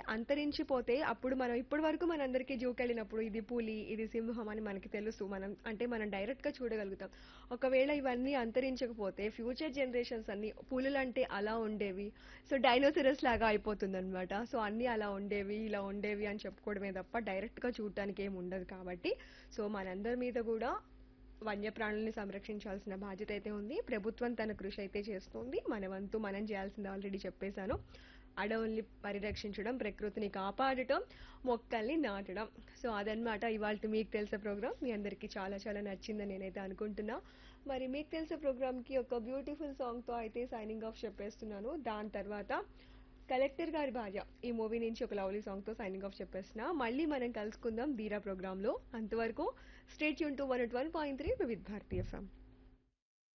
అంతరించిపోతే అప్పుడు మనం ఇప్పటి వరకు మనందరికీ జూకి వెళ్ళినప్పుడు ఇది పులి ఇది సింహం అని మనకి తెలుసు మనం అంటే మనం డైరెక్ట్ గా చూడగలుగుతాం ఒకవేళ ఇవన్నీ అంతరించకపోతే ఫ్యూచర్ జనరేషన్స్ అన్ని పులులు అంటే అలా ఉండేవి సో డైనోసరస్ లాగా అయిపోతుంది అనమాట సో అన్ని అలా ఉండేవి ఇలా ఉండేవి అని చెప్పుకోవడమే తప్ప డైరెక్ట్ గా చూడటానికి ఏమి ఉండదు కాబట్టి సో మనందరి మీద కూడా వన్యప్రాణుల్ని సంరక్షించాల్సిన బాధ్యత అయితే ఉంది ప్రభుత్వం తన కృషి అయితే చేస్తుంది మన వంతు మనం చేయాల్సింది ఆల్రెడీ చెప్పేశాను అడవుల్ని పరిరక్షించడం ప్రకృతిని కాపాడటం మొక్కల్ని నాటడం సో అదనమాట ఇవాళ మీకు తెలిసే ప్రోగ్రామ్ మీ అందరికీ చాలా చాలా నచ్చిందని నేనైతే అనుకుంటున్నా మరి మీకు తెలిసే ప్రోగ్రామ్కి ఒక బ్యూటిఫుల్ సాంగ్తో అయితే సైనింగ్ ఆఫ్ చెప్పేస్తున్నాను దాని తర్వాత కలెక్టర్ గారి భార్య ఈ మూవీ నుంచి ఒక లవ్లీ సాంగ్తో సైనింగ్ ఆఫ్ చెప్పేస్తున్నా మళ్ళీ మనం కలుసుకుందాం ధీరా ప్రోగ్రాంలో అంతవరకు స్టేట్ యూన్ to one one point three with భారతీయ ఫ్రమ్